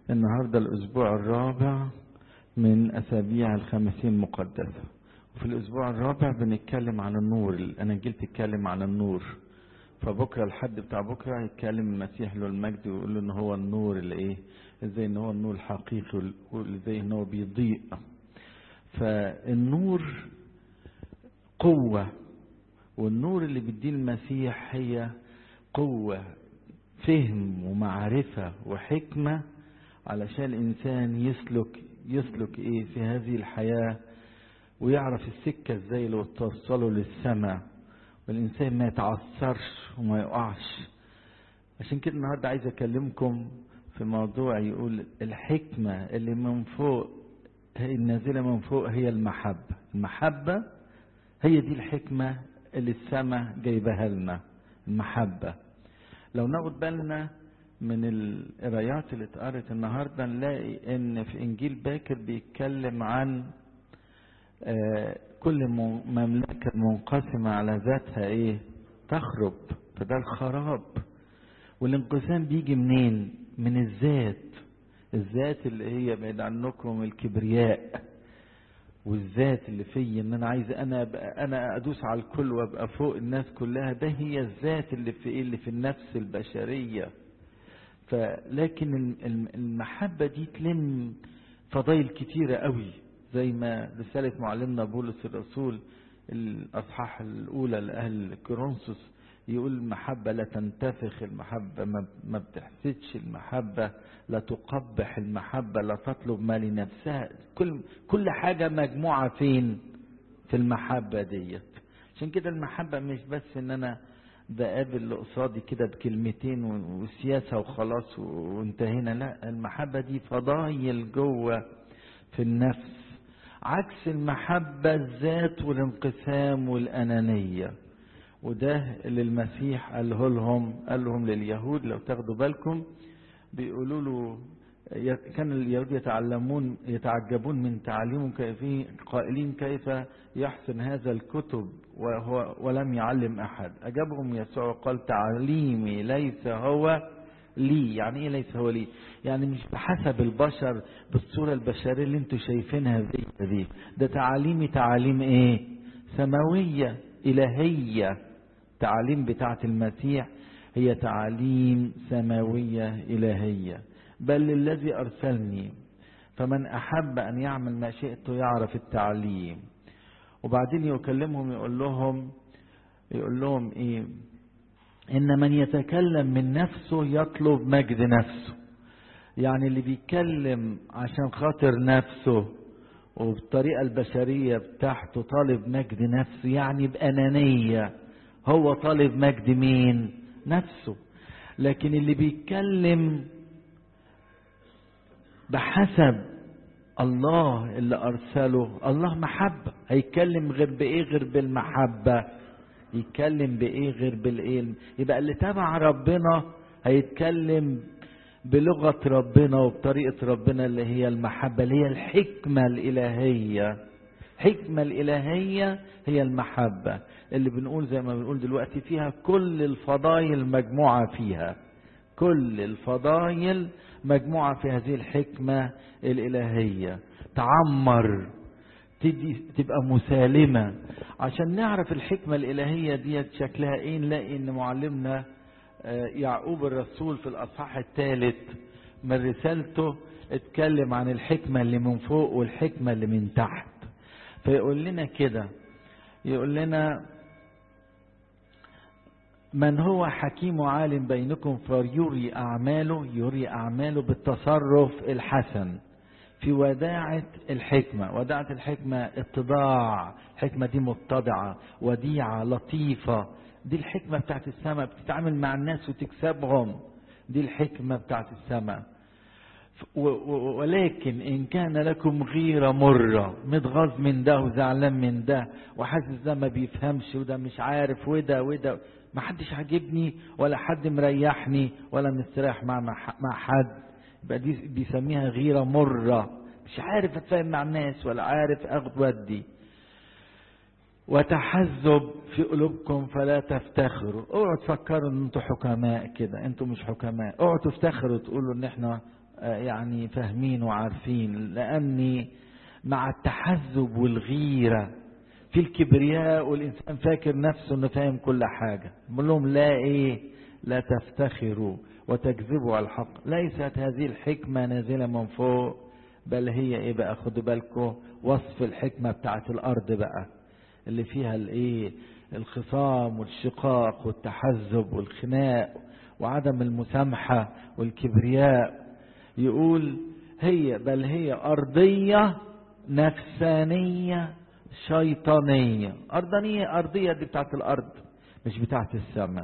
النهاردة الأسبوع الرابع من أسابيع الخمسين المقدسة وفي الأسبوع الرابع بنتكلم عن النور الأناجيل تتكلم عن النور فبكرة الحد بتاع بكرة يتكلم المسيح له المجد ويقول له إن هو النور اللي إيه إزاي إن هو النور الحقيقي وإزاي إن هو بيضيء فالنور قوة والنور اللي بيديه المسيح هي قوة فهم ومعرفة وحكمة علشان الإنسان يسلك يسلك إيه في هذه الحياة ويعرف السكة إزاي لو توصله للسماء والإنسان ما يتعثرش وما يقعش عشان كده النهاردة عايز أكلمكم في موضوع يقول الحكمة اللي من فوق هي النازلة من فوق هي المحبة المحبة هي دي الحكمة اللي السماء جايبها لنا المحبة لو ناخد بالنا من القرايات اللي اتقرت النهارده نلاقي ان في انجيل باكر بيتكلم عن كل مملكه منقسمه على ذاتها ايه تخرب فده الخراب والانقسام بيجي منين من الذات الذات اللي هي بعيد عنكم الكبرياء والذات اللي فيا ان انا عايز انا أبقى انا ادوس على الكل وابقى فوق الناس كلها ده هي الذات اللي في ايه اللي في النفس البشريه فلكن المحبه دي تلم فضايل كتيره قوي زي ما رساله معلمنا بولس الرسول الاصحاح الاولى لاهل كورنثوس يقول المحبة لا تنتفخ المحبة ما بتحسدش المحبة لا تقبح المحبة لا تطلب ما لنفسها كل كل حاجة مجموعة فين في المحبة ديت عشان كده المحبة مش بس ان انا بقابل اللي قصادي كده بكلمتين وسياسة وخلاص وانتهينا لا المحبة دي فضايل جوه في النفس عكس المحبة الذات والانقسام والأنانية وده اللي المسيح قاله لهم قال لهم لليهود لو تاخدوا بالكم بيقولوا له كان اليهود يتعلمون يتعجبون من تعليمه كيف قائلين كيف يحسن هذا الكتب وهو ولم يعلم احد اجابهم يسوع قال تعليمي ليس هو لي يعني ايه ليس هو لي يعني مش بحسب البشر بالصوره البشريه اللي انتم شايفينها دي دي ده تعاليمي تعاليم ايه سماويه الهيه التعاليم بتاعة المسيح هي تعاليم سماوية إلهية بل الذي أرسلني فمن أحب أن يعمل ما شئت يعرف التعليم وبعدين يكلمهم يقول لهم يقول لهم إيه إن من يتكلم من نفسه يطلب مجد نفسه يعني اللي بيتكلم عشان خاطر نفسه وبالطريقة البشرية بتاعته طالب مجد نفسه يعني بأنانية هو طالب مجد مين نفسه لكن اللي بيتكلم بحسب الله اللي ارسله الله محبه هيتكلم غير بايه غير بالمحبه يتكلم بايه غير بالايه يبقى اللي تبع ربنا هيتكلم بلغه ربنا وبطريقه ربنا اللي هي المحبه اللي هي الحكمه الالهيه الحكمه الالهيه هي المحبه اللي بنقول زي ما بنقول دلوقتي فيها كل الفضايل مجموعة فيها كل الفضايل مجموعة في هذه الحكمة الإلهية تعمر تدي تبقى مسالمة عشان نعرف الحكمة الإلهية ديت شكلها إيه نلاقي إن معلمنا يعقوب الرسول في الأصحاح الثالث من رسالته اتكلم عن الحكمة اللي من فوق والحكمة اللي من تحت فيقول لنا كده يقول لنا من هو حكيم وعالم بينكم فيري أعماله يري أعماله بالتصرف الحسن في وداعة الحكمة وداعة الحكمة اتضاع الحكمة دي متضعة وديعة لطيفة دي الحكمة بتاعت السماء بتتعامل مع الناس وتكسبهم دي الحكمة بتاعت السماء ولكن إن كان لكم غيرة مرة متغاظ من ده وزعلان من ده وحاسس ده ما بيفهمش وده مش عارف وده وده ما حدش عاجبني ولا حد مريحني ولا مستريح مع مع حد يبقى دي بيسميها غيرة مرة مش عارف اتفاهم مع الناس ولا عارف اخد ودي وتحزب في قلوبكم فلا تفتخروا اوعوا تفكروا ان انتوا حكماء كده انتوا مش حكماء اوعوا تفتخروا تقولوا ان احنا يعني فاهمين وعارفين لأني مع التحزب والغيرة في الكبرياء والإنسان فاكر نفسه أنه فاهم كل حاجة بقول لهم لا إيه لا تفتخروا وتكذبوا على الحق ليست هذه الحكمة نازلة من فوق بل هي إيه بقى خدوا بالكم وصف الحكمة بتاعت الأرض بقى اللي فيها الإيه الخصام والشقاق والتحزب والخناق وعدم المسامحة والكبرياء يقول هي بل هي أرضية نفسانية شيطانية أرضانية أرضية دي بتاعت الأرض مش بتاعت السماء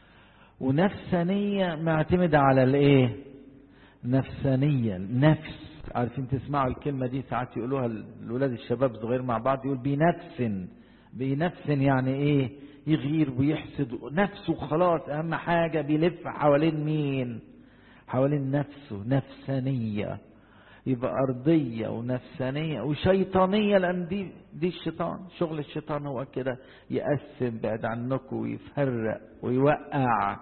ونفسانية معتمدة على الإيه نفسانية نفس عارفين تسمعوا الكلمة دي ساعات يقولوها الولاد الشباب صغير مع بعض يقول بنفس بنفس يعني إيه يغير ويحسد نفسه خلاص أهم حاجة بيلف حوالين مين حوالين نفسه نفسانية يبقى أرضية ونفسانية وشيطانية لأن دي دي الشيطان شغل الشيطان هو كده يقسم بعد عنكم ويفرق ويوقع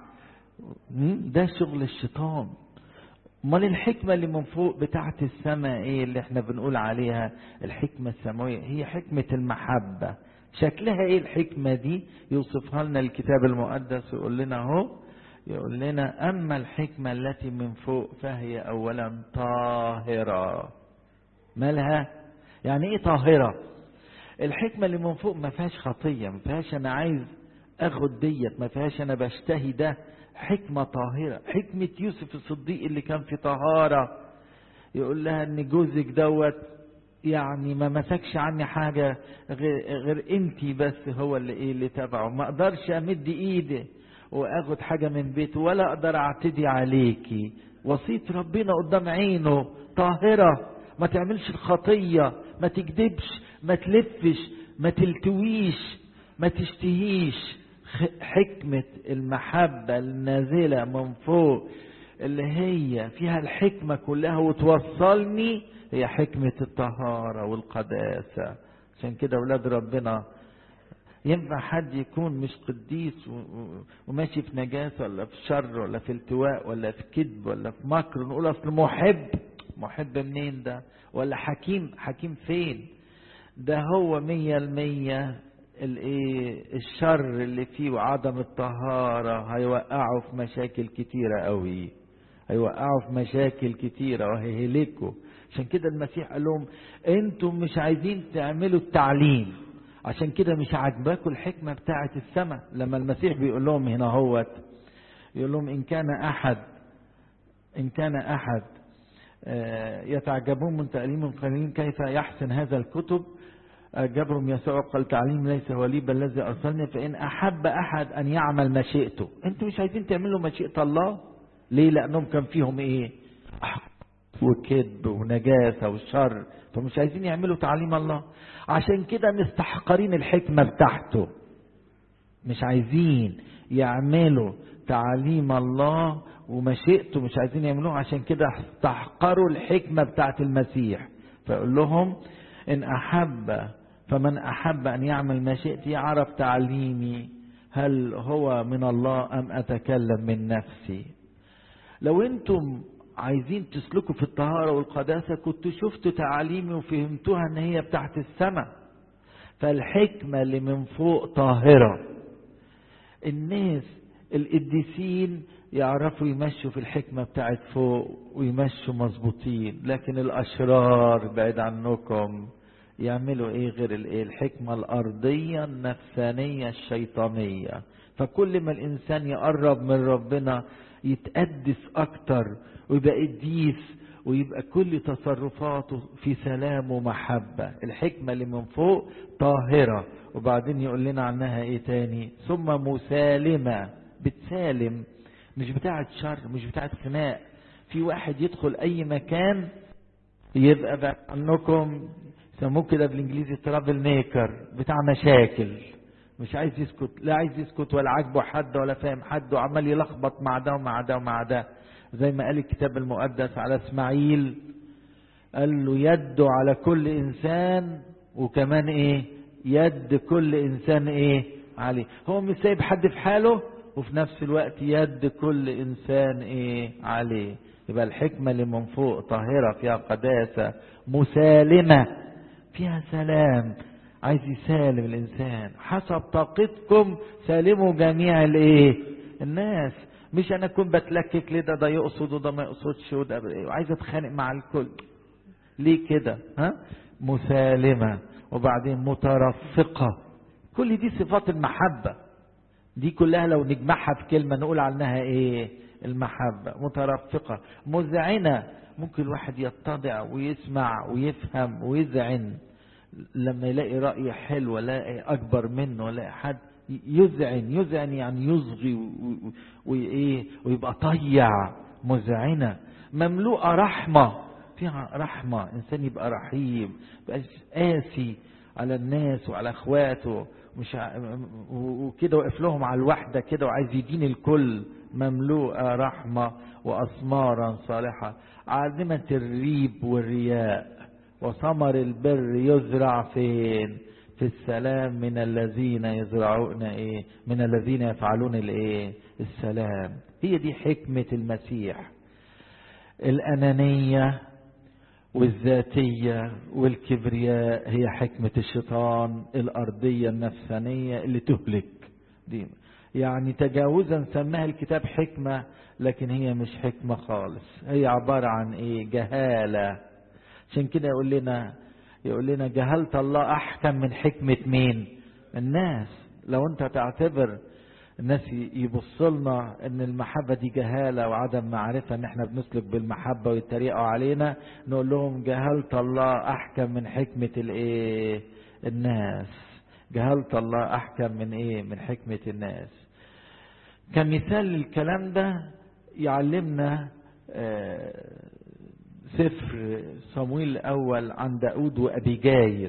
ده شغل الشيطان امال الحكمة اللي من فوق بتاعت السماء ايه اللي احنا بنقول عليها الحكمة السماوية هي حكمة المحبة شكلها ايه الحكمة دي يوصفها لنا الكتاب المقدس ويقول لنا اهو يقول لنا أما الحكمة التي من فوق فهي أولا طاهرة مالها يعني إيه طاهرة الحكمة اللي من فوق ما فيهاش خطية ما فيهاش أنا عايز أخد ديت ما فيهاش أنا بشتهي ده حكمة طاهرة حكمة يوسف الصديق اللي كان في طهارة يقول لها ان جوزك دوت يعني ما مسكش عني حاجة غير, غير انتي بس هو اللي ايه اللي تبعه ما اقدرش امد ايدي واخد حاجة من بيته ولا اقدر اعتدي عليكي وصية ربنا قدام عينه طاهرة ما تعملش الخطية ما تكذبش ما تلفش ما تلتويش ما تشتهيش حكمة المحبة النازلة من فوق اللي هي فيها الحكمة كلها وتوصلني هي حكمة الطهارة والقداسة عشان كده أولاد ربنا ينفع حد يكون مش قديس وماشي في نجاسة ولا في شر ولا في التواء ولا في كذب ولا في مكر نقول أصل محب محب منين ده ولا حكيم حكيم فين ده هو مية المية الايه الشر اللي فيه وعدم الطهارة هيوقعوا في مشاكل كتيرة قوي هيوقعوا في مشاكل كتيرة وهيهلكوا عشان كده المسيح قال لهم انتم مش عايزين تعملوا التعليم عشان كده مش عاجباكم الحكمة بتاعة السماء لما المسيح بيقول لهم هنا هوت يقول لهم إن كان أحد إن كان أحد يتعجبون من تعليم القليلين كيف يحسن هذا الكتب أجابهم يسوع قال تعليم ليس هو لي بل الذي أرسلني فإن أحب أحد أن يعمل مشيئته أنتوا مش عايزين تعملوا مشيئة الله ليه لأنهم كان فيهم إيه وكذب ونجاسة وشر فمش عايزين يعملوا تعليم الله عشان كده مستحقرين الحكمة بتاعته مش عايزين يعملوا تعليم الله ومشيئته مش عايزين يعملوه عشان كده استحقروا الحكمة بتاعت المسيح فيقول لهم إن أحب فمن أحب أن يعمل مشيئتي يعرف تعليمي هل هو من الله أم أتكلم من نفسي لو أنتم عايزين تسلكوا في الطهارة والقداسة كنتوا شفتوا تعاليمي وفهمتوها ان هي بتاعت السماء فالحكمة اللي من فوق طاهرة الناس القديسين يعرفوا يمشوا في الحكمة بتاعت فوق ويمشوا مظبوطين لكن الأشرار بعيد عنكم يعملوا ايه غير الايه الحكمة الأرضية النفسانية الشيطانية فكل ما الإنسان يقرب من ربنا يتقدس أكتر ويبقى قديس ويبقى كل تصرفاته في سلام ومحبة الحكمة اللي من فوق طاهرة وبعدين يقول لنا عنها ايه تاني ثم مسالمة بتسالم مش بتاعت شر مش بتاعت خناق في واحد يدخل اي مكان يبقى بعد عنكم يسموه كده بالانجليزي ترافل ميكر بتاع مشاكل مش عايز يسكت لا عايز يسكت ولا عاجبه حد ولا فاهم حد وعمال يلخبط مع ده ومع ده ومع ده زي ما قال الكتاب المقدس على اسماعيل قال له يده على كل انسان وكمان ايه يد كل انسان ايه عليه هو مش سايب حد في حاله وفي نفس الوقت يد كل انسان ايه عليه يبقى الحكمة اللي من فوق طاهرة فيها قداسة مسالمة فيها سلام عايز يسالم الانسان حسب طاقتكم سالموا جميع الايه الناس مش انا اكون بتلكك ليه ده ده يقصد وده ما يقصدش وده عايز اتخانق مع الكل ليه كده ها مسالمة وبعدين مترفقة كل دي صفات المحبة دي كلها لو نجمعها في كلمة نقول عنها ايه المحبة مترفقة مذعنة ممكن الواحد يتضع ويسمع ويفهم ويذعن لما يلاقي رأي حلو يلاقي أكبر منه يلاقي حد يذعن يذعن يعني يصغي وإيه ويبقى طيع مذعنة مملوءة رحمة فيها رحمة إنسان يبقى رحيم يبقى قاسي على الناس وعلى اخواته مش وكده واقف لهم على الوحده كده وعايز يدين الكل مملوءه رحمه واسمارا صالحه عالمه الريب والرياء وثمر البر يزرع فين في السلام من الذين يزرعون ايه من الذين يفعلون الايه السلام هي دي حكمه المسيح الانانيه والذاتية والكبرياء هي حكمة الشيطان الأرضية النفسانية اللي تهلك دي يعني تجاوزا سماها الكتاب حكمة لكن هي مش حكمة خالص هي عبارة عن ايه جهالة عشان كده يقول لنا يقول لنا جهلة الله أحكم من حكمة مين الناس لو انت تعتبر الناس يبص لنا ان المحبة دي جهالة وعدم معرفة ان احنا بنسلك بالمحبة ويتريقوا علينا نقول لهم جهلة الله احكم من حكمة الايه الناس جهلة الله احكم من ايه من حكمة الناس كمثال للكلام ده يعلمنا سفر صمويل الاول عن داود وابيجايل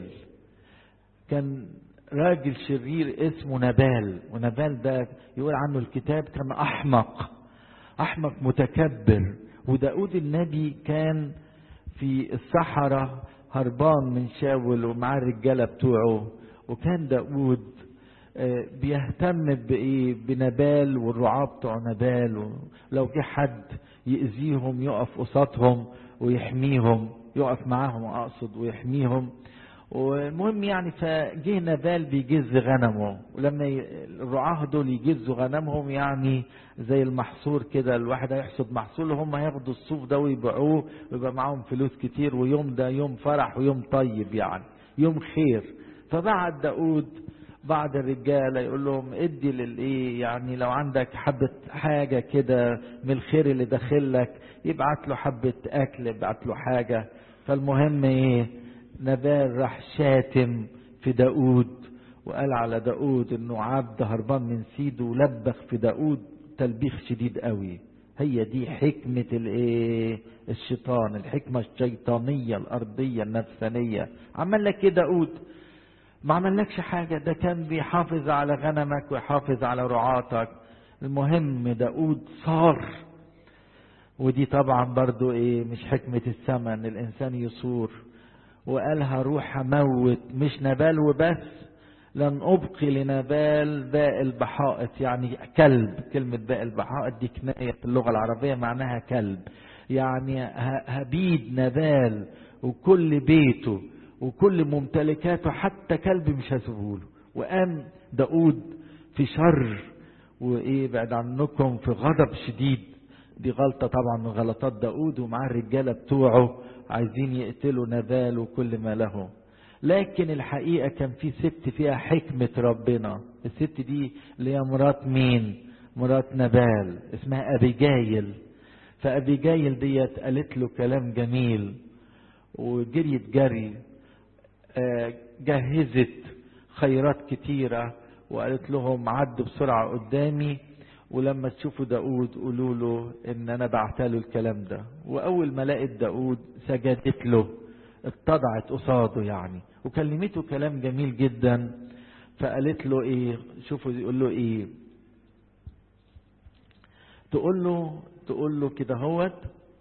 كان راجل شرير اسمه نبال ونبال ده يقول عنه الكتاب كان احمق احمق متكبر وداود النبي كان في الصحراء هربان من شاول ومعاه الرجاله بتوعه وكان داود بيهتم بايه بنبال والرعاة بتوع نبال ولو جه حد يأذيهم يقف قصادهم ويحميهم يقف معاهم اقصد ويحميهم والمهم يعني فجه نبال بيجز غنمه ولما الرعاة دول يجزوا غنمهم يعني زي المحصور كده الواحد هيحصد محصول هم هياخدوا الصوف ده ويبيعوه ويبقى معاهم فلوس كتير ويوم ده يوم فرح ويوم طيب يعني يوم خير فبعت داود بعض الرجاله يقول لهم ادي للايه يعني لو عندك حبه حاجه كده من الخير اللي داخلك يبعت له حبه اكل يبعت له حاجه فالمهم ايه نبال راح شاتم في داود وقال على داود انه عبد هربان من سيده ولبخ في داود تلبيخ شديد قوي هي دي حكمة الايه الشيطان الحكمة الشيطانية الارضية النفسانية عمل لك ايه داود ما عملكش حاجة ده كان بيحافظ على غنمك ويحافظ على رعاتك المهم داود صار ودي طبعا برضو ايه مش حكمة السماء ان الانسان يصور وقال هروح اموت مش نبال وبس لن ابقي لنبال باء البحائط يعني كلب كلمة باء البحائط دي كناية في اللغة العربية معناها كلب يعني هبيد نبال وكل بيته وكل ممتلكاته حتى كلب مش هسيبهوله وقام داود في شر وايه بعد عنكم في غضب شديد دي غلطة طبعا من غلطات داود ومعاه الرجالة بتوعه عايزين يقتلوا نبال وكل ما له لكن الحقيقة كان في ست فيها حكمة ربنا الست دي اللي هي مرات مين مرات نبال اسمها أبيجايل فأبيجايل ديت قالت له كلام جميل وجريت جري جهزت خيرات كتيرة وقالت لهم عدوا بسرعة قدامي ولما تشوفوا داود قولوا له ان انا بعت له الكلام ده واول ما لقت داود سجدت له اتضعت قصاده يعني وكلمته كلام جميل جدا فقالت له ايه شوفوا يقول له ايه تقول له تقول له كده هوت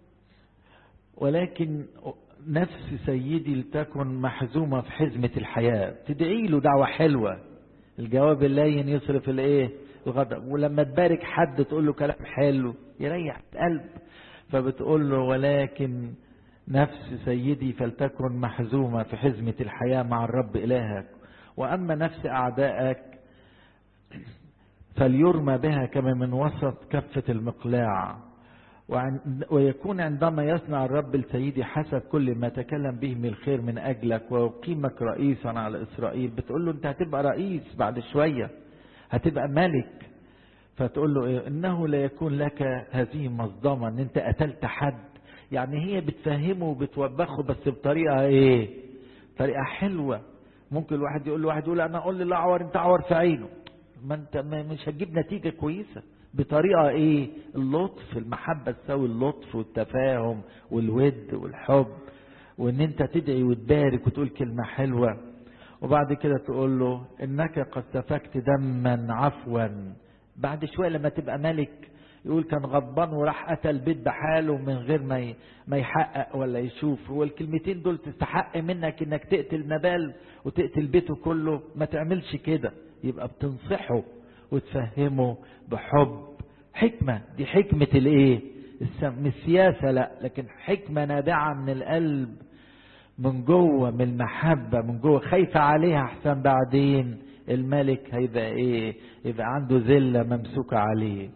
ولكن نفس سيدي لتكن محزومة في حزمة الحياة تدعي له دعوة حلوة الجواب اللين يصرف الايه الغضب ولما تبارك حد تقول له كلام حلو يريح القلب فبتقول له ولكن نفس سيدي فلتكن محزومة في حزمة الحياة مع الرب إلهك وأما نفس أعدائك فليرمى بها كما من وسط كفة المقلاع ويكون عندما يصنع الرب لسيدي حسب كل ما تكلم به من الخير من أجلك ويقيمك رئيسا على إسرائيل بتقول له أنت هتبقى رئيس بعد شوية هتبقى ملك فتقول له إيه؟ إنه لا يكون لك هذه مصدمة إن أنت قتلت حد يعني هي بتفهمه وبتوبخه بس بطريقة إيه طريقة حلوة ممكن الواحد يقول له واحد يقول أنا أقول لي أعور أنت أعور في عينه ما أنت مش هتجيب نتيجة كويسة بطريقة ايه اللطف المحبة تساوي اللطف والتفاهم والود والحب وان انت تدعي وتبارك وتقول كلمة حلوة وبعد كده تقول له انك قد سفكت دما عفوا بعد شوية لما تبقى ملك يقول كان غضبان وراح قتل بيت بحاله من غير ما ما يحقق ولا يشوف هو الكلمتين دول تستحق منك انك تقتل نبال وتقتل بيته كله ما تعملش كده يبقى بتنصحه وتفهمه بحب حكمة دي حكمة الايه مش سياسة لا لكن حكمة نابعة من القلب من جوه من المحبة من جوه خايفة عليها احسن بعدين الملك هيبقى ايه يبقى عنده ذلة ممسوكة عليه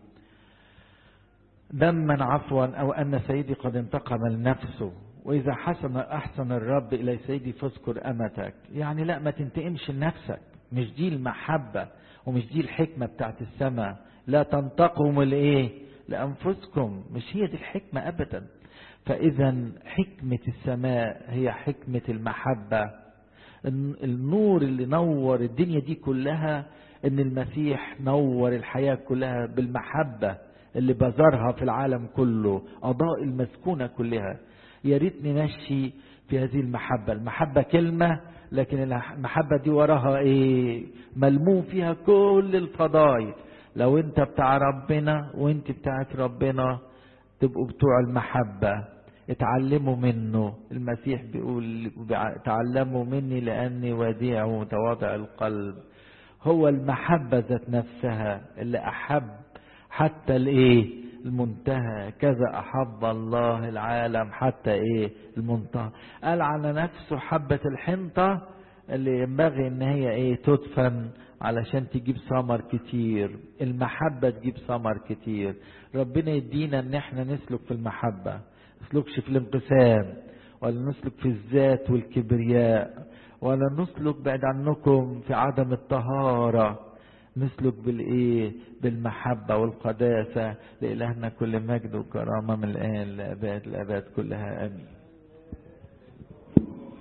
دما عفوا او ان سيدي قد انتقم لنفسه واذا حسن احسن الرب الى سيدي فاذكر امتك يعني لا ما تنتقمش لنفسك مش دي المحبة ومش دي الحكمة بتاعت السماء لا تنتقموا لايه لانفسكم مش هي دي الحكمة ابدا فاذا حكمة السماء هي حكمة المحبة النور اللي نور الدنيا دي كلها ان المسيح نور الحياة كلها بالمحبة اللي بذرها في العالم كله اضاء المسكونة كلها يا ريت نمشي في هذه المحبة المحبة كلمة لكن المحبة دي وراها ايه ملموم فيها كل الفضائل لو انت بتاع ربنا وانت بتاعت ربنا تبقوا بتوع المحبة اتعلموا منه المسيح بيقول تعلموا مني لاني وديع ومتواضع القلب هو المحبة ذات نفسها اللي احب حتى الايه المنتهى كذا احب الله العالم حتى ايه المنتهى قال على نفسه حبة الحنطة اللي ينبغي ان هي ايه تدفن علشان تجيب ثمر كتير المحبة تجيب ثمر كتير ربنا يدينا ان احنا نسلك في المحبة نسلكش في الانقسام ولا نسلك في الذات والكبرياء ولا نسلك بعد عنكم في عدم الطهارة نسلك بالايه بالمحبة والقداسة لإلهنا كل مجد وكرامة من الآن لأباد الأباد كلها آمين